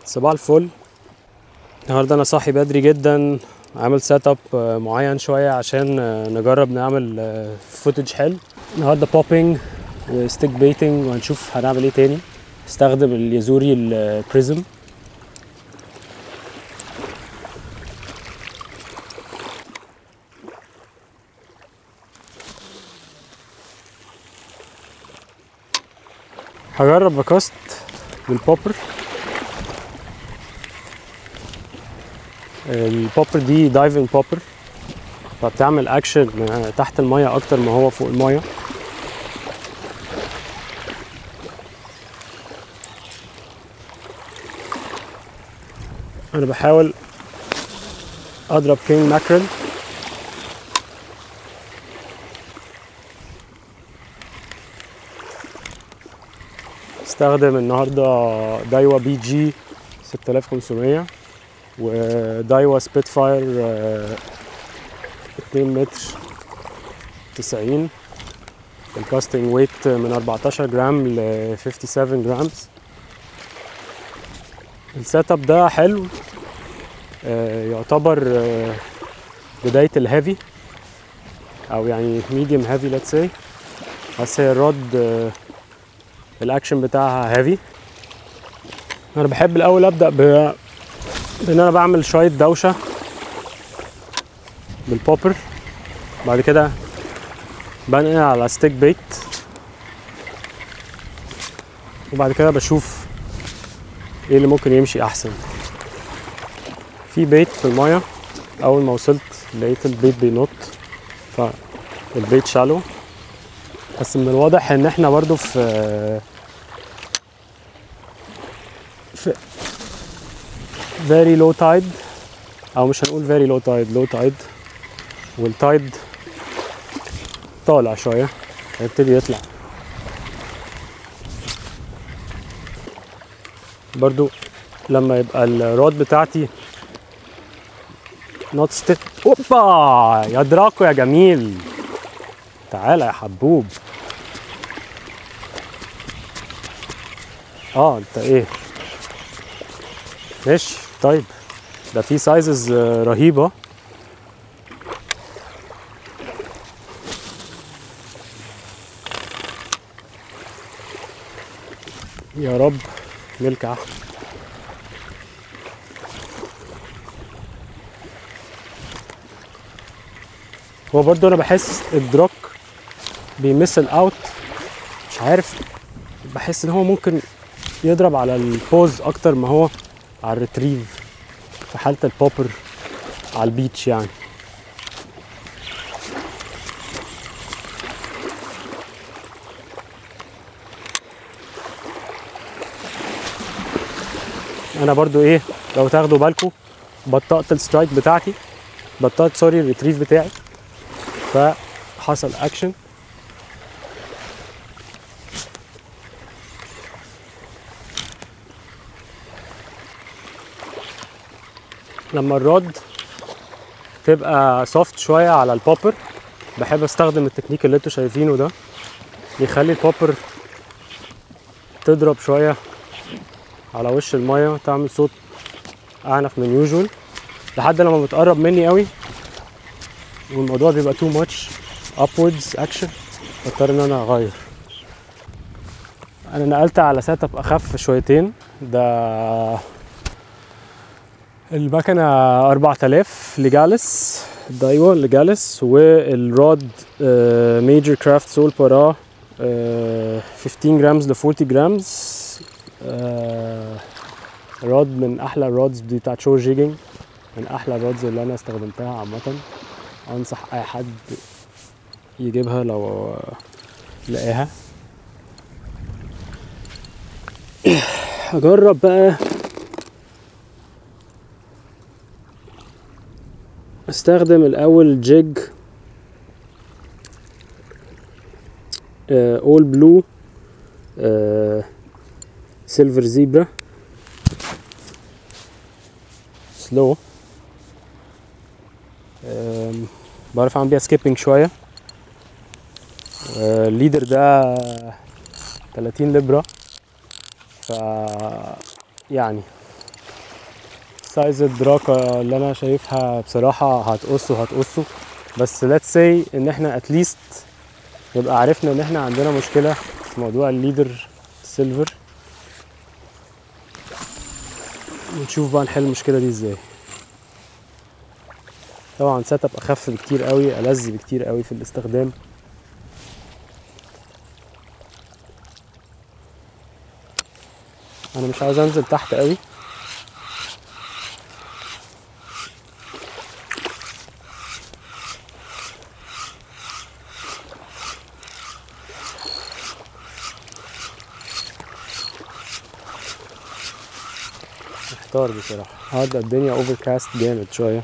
صباح الفل النهارده انا صاحي بدري جدا عامل سيت اب معين شويه عشان آه، نجرب نعمل فوتج حلو النهارده بوبينج وستيك بيتنج وهنشوف هنعمل ايه تاني استخدم اليازوري البريزم هجرب بكاست بالبوبر البوبر دي دايفنج بوبر فبتعمل اكشن تحت المية اكتر ما هو فوق المية انا بحاول اضرب كينج ماكريل استخدم النهارده دايوا بي جي 6500 ودايوا سبيت فاير 2 متر 90 الكاستنج ويت من 14 جرام ل 57 جرامز السيت اب ده حلو آه، يعتبر آه، بداية الهيفي او يعني ميديوم هيفي ليتس سي بس هي الرود آه، الاكشن بتاعها هيفي انا بحب الاول ابدا ب بان انا بعمل شويه دوشه بالبوبر بعد كده بنقل على ستيك بيت وبعد كده بشوف ايه اللي ممكن يمشي احسن في بيت في المايه اول ما وصلت لقيت البيت بينط فالبيت شالو بس من الواضح ان احنا برضو في في very low tide او مش هنقول very low tide low tide والتايد طالع شوية هيبتدي يطلع برضو لما يبقى الرود بتاعتي نوت ستيت اوبا يا دراكو يا جميل تعالى يا حبوب اه انت ايه ماشي طيب ده في سايزز رهيبة يا رب نلكع هو برضو انا بحس الدروك بيمثل اوت مش عارف بحس ان هو ممكن يضرب على البوز اكتر ما هو على الريتريف في حالة البوبر على البيتش يعني انا برضو ايه لو تاخدوا بالكم بطأت السترايك بتاعتي بطأت سوري الريتريف بتاعي فحصل اكشن لما الرود تبقى سوفت شويه على البوبر بحب استخدم التكنيك اللي انتوا شايفينه ده يخلي البوبر تضرب شويه على وش الميه تعمل صوت اعنف من يوجوال لحد لما بتقرب مني قوي والموضوع بيبقى تو ماتش upwards اكشن بضطر ان انا اغير انا نقلت على سيت اب اخف شويتين ده المكنة 4000 لجالس دايوا لجالس والرود ميجر كرافت سول بارا 15 جرامز ل 40 جرامز رود من احلى الرودز دي بتاعت شور جيجنج من احلى الرودز اللي انا استخدمتها عامة انصح اي حد يجيبها لو آه، لقاها هجرب بقى استخدم الاول جيج اول بلو سيلفر زيبرا سلو بعرف اعمل بيها سكيبنج شويه آه، الليدر ده 30 لبرة ف يعني سايز الدراكة اللي انا شايفها بصراحة هتقصه هتقصه بس let's say ان احنا اتليست يبقى عرفنا ان احنا عندنا مشكلة في موضوع الليدر سيلفر ونشوف بقى نحل المشكلة دي ازاي طبعا سيت اب اخف بكتير قوي ألذ بكتير قوي في الاستخدام انا مش عاوز انزل تحت قوي محتار بصراحة هبدأ الدنيا اوفر كاست جامد شوية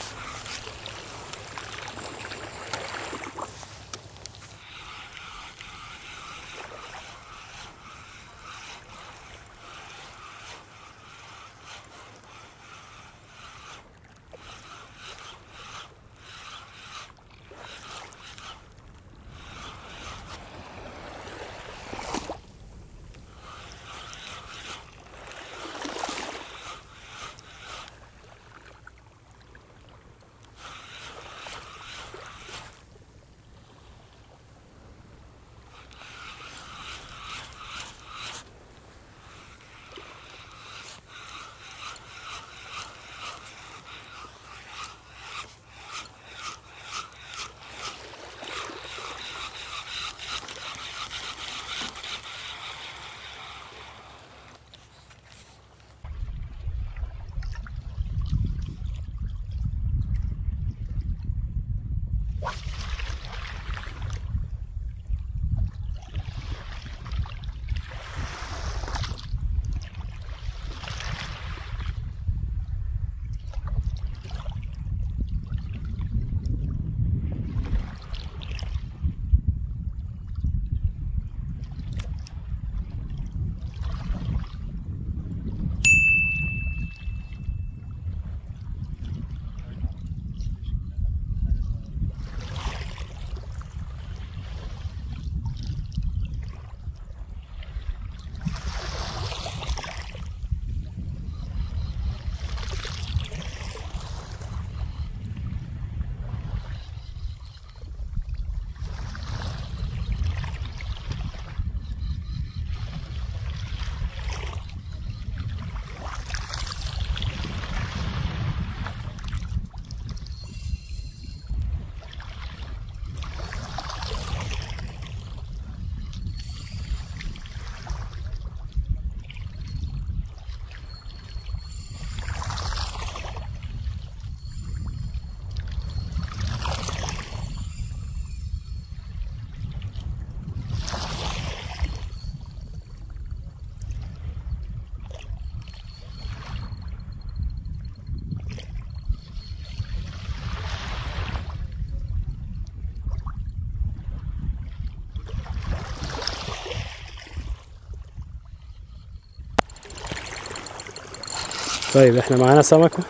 طيب احنا معانا سمكة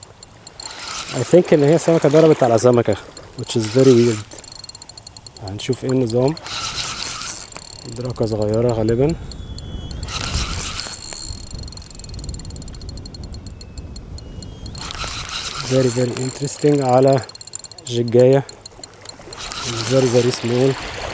I think ان هي سمكة ضربت على سمكة which is very weird هنشوف ايه النظام دراكة صغيرة غالبا very very interesting على جيجاية very very small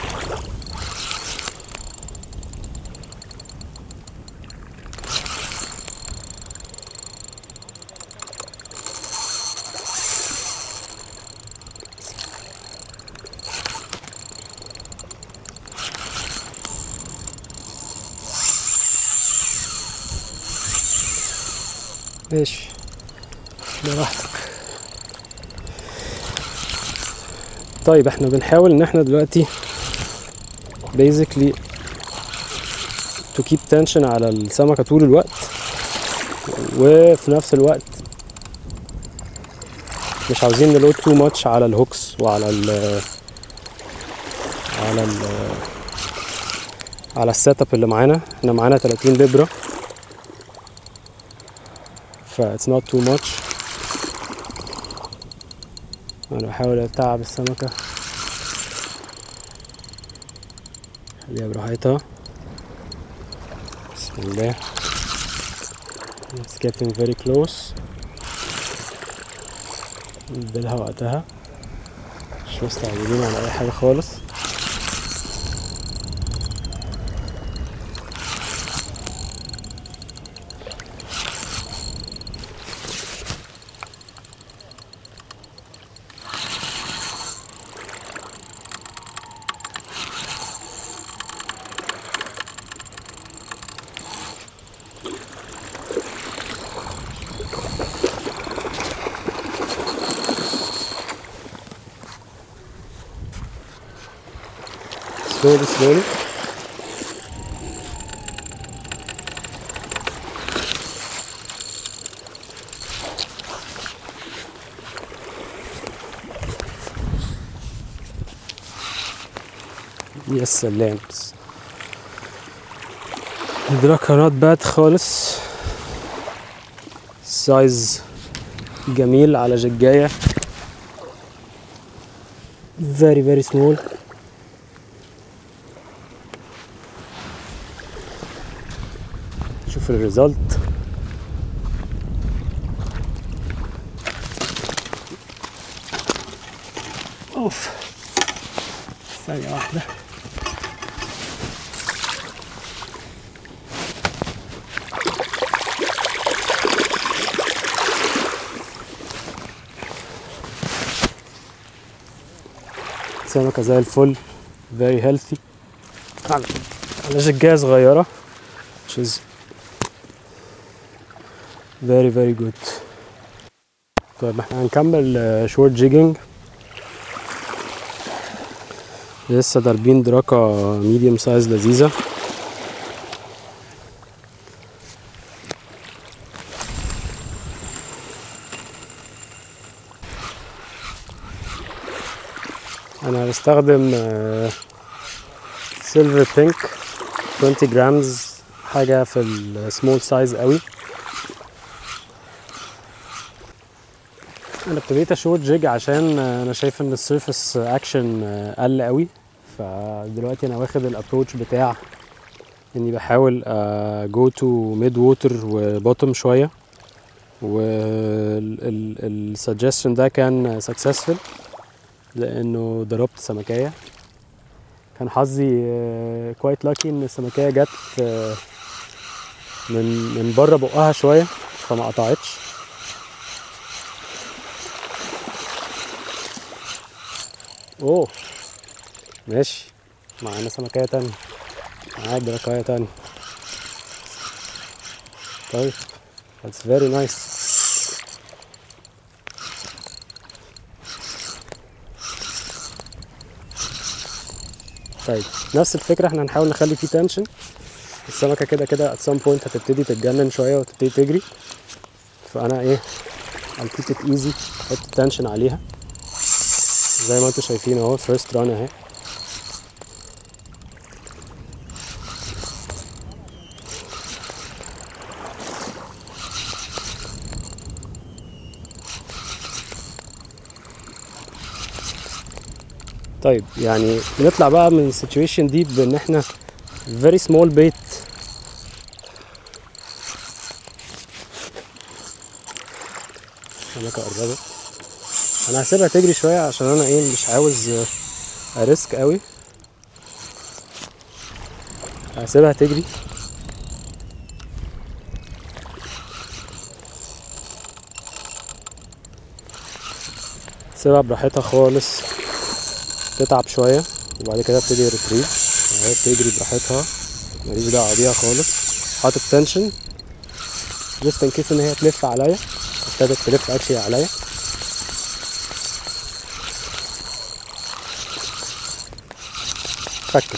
ماشي براحتك طيب احنا بنحاول ان احنا دلوقتي basically to keep tension على السمكة طول الوقت وفي نفس الوقت مش عاوزين نلود too much على الهوكس وعلى ال على ال على السيت اب اللي معانا احنا معانا 30 لبرة ف it's not too much انا بحاول اتعب السمكة خليها براحتها بسم الله it's getting very close نديلها وقتها مش مستعجلين على اي حاجة خالص slowly slowly يا سلام دراكها نوت باد خالص سايز جميل على ججاية very very small شوف الريزلت اوف ثانية واحدة سمكة زي الفل very healthy على على ججاية صغيرة which is very very good طيب احنا هنكمل شورت جيجنج لسه ضاربين دراكة ميديوم سايز لذيذة انا بستخدم سيلفر بينك 20 جرامز حاجة في السمول سايز قوي انا ابتديت اشوت جيج عشان انا شايف ان السيرفس اكشن قل قوي فدلوقتي انا واخد الابروتش بتاع اني بحاول جو تو ميد ووتر وبوتوم شويه والسجستشن ده كان سكسسفل لانه ضربت سمكيه كان حظي كويت لاكي ان السمكيه جت من من بره بقها شويه فما قطعتش اوه ماشي معانا سمكية تانية معانا دركاية تانية طيب that's very nice طيب نفس الفكرة احنا هنحاول نخلي فيه تنشن السمكة كده كده at some point هتبتدي تتجنن شوية وتبتدي تجري فأنا ايه I'll keep it easy احط تنشن عليها زي ما انتم شايفين اهو فيرست ران اهي طيب يعني نطلع بقى من السيتويشن دي بان احنا very small bait سمكة قربت انا هسيبها تجري شويه عشان انا ايه مش عاوز اريسك قوي هسيبها تجري سيبها براحتها خالص تتعب شويه وبعد كده ابتدي ريتريف اهي بتجري براحتها ماليش دعوه بيها خالص حاطط تنشن جست ان كيس ان هي تلف عليا ابتدت تلف اكشلي عليا فكت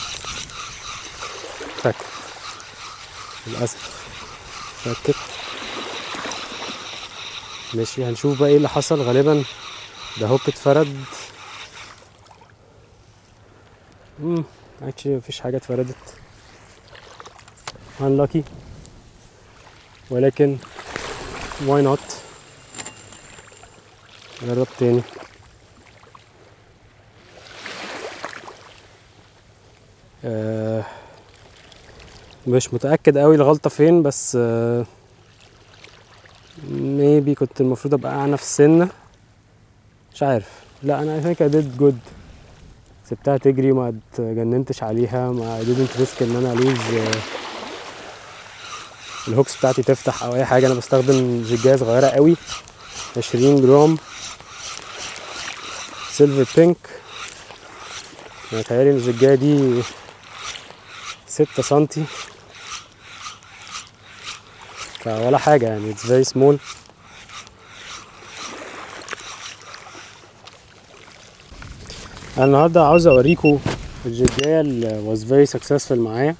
فكت للأسف فكت ماشي هنشوف بقى ايه اللي حصل غالبا ده هوك اتفرد امم اكشلي مفيش حاجة اتفردت unlucky ولكن why not نجرب تاني آه مش متأكد قوي الغلطة فين بس آه maybe كنت المفروض ابقى اعنف سنة مش عارف لا انا I think I did good سبتها تجري ما اتجننتش عليها ما I didn't risk ان انا لوز الهوكس بتاعتي تفتح او اي حاجه انا بستخدم جيجايه صغيره قوي 20 جرام سيلفر بينك انا متهيألي ان الجيجايه دي ستة سنتي فولا حاجة يعني it's very small أنا النهاردة عاوز أوريكم الجيجاية اللي was very successful معايا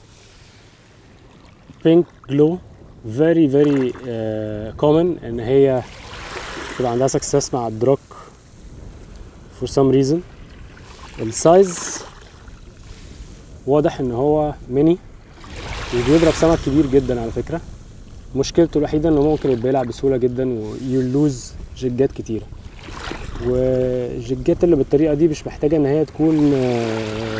pink glow very very uh, common إن هي تبقى عندها success مع الدروك for some reason السايز واضح ان هو ميني وبيضرب سمك كبير جدا على فكره مشكلته الوحيده انه ممكن يتبلع بسهوله جدا ويلوز جيجات كتيره والجيجات اللي بالطريقه دي مش محتاجه ان هي تكون آه،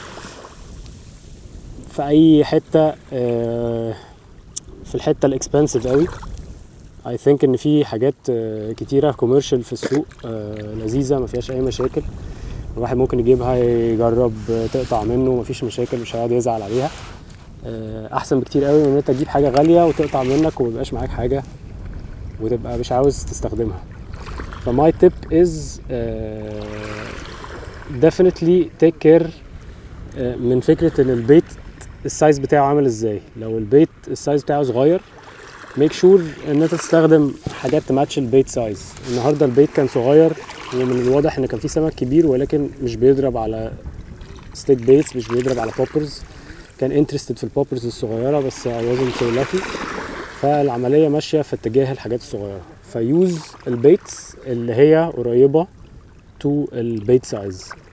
في اي حته آه، في الحته الاكسبنسيف قوي اي ثينك ان في حاجات آه، كتيره كوميرشال في السوق آه، لذيذه ما فيهاش اي مشاكل الواحد ممكن يجيبها يجرب تقطع منه مفيش مشاكل مش هيقعد يزعل عليها آه، احسن بكتير قوي من ان انت تجيب حاجه غاليه وتقطع منك وميبقاش معاك حاجه وتبقى مش عاوز تستخدمها فماي تيب از definitely take care آه، من فكره ان البيت السايز بتاعه عامل ازاي لو البيت السايز بتاعه صغير ميك شور ان انت تستخدم حاجات تماتش البيت سايز النهارده البيت كان صغير ومن الواضح ان كان في سمك كبير ولكن مش بيضرب على ستيك بيتس مش بيضرب على بوبرز كان انترستد في البوبرز الصغيره بس I wasn't so lucky فالعمليه ماشيه في اتجاه الحاجات الصغيره فيوز البيتس اللي هي قريبه تو البيت سايز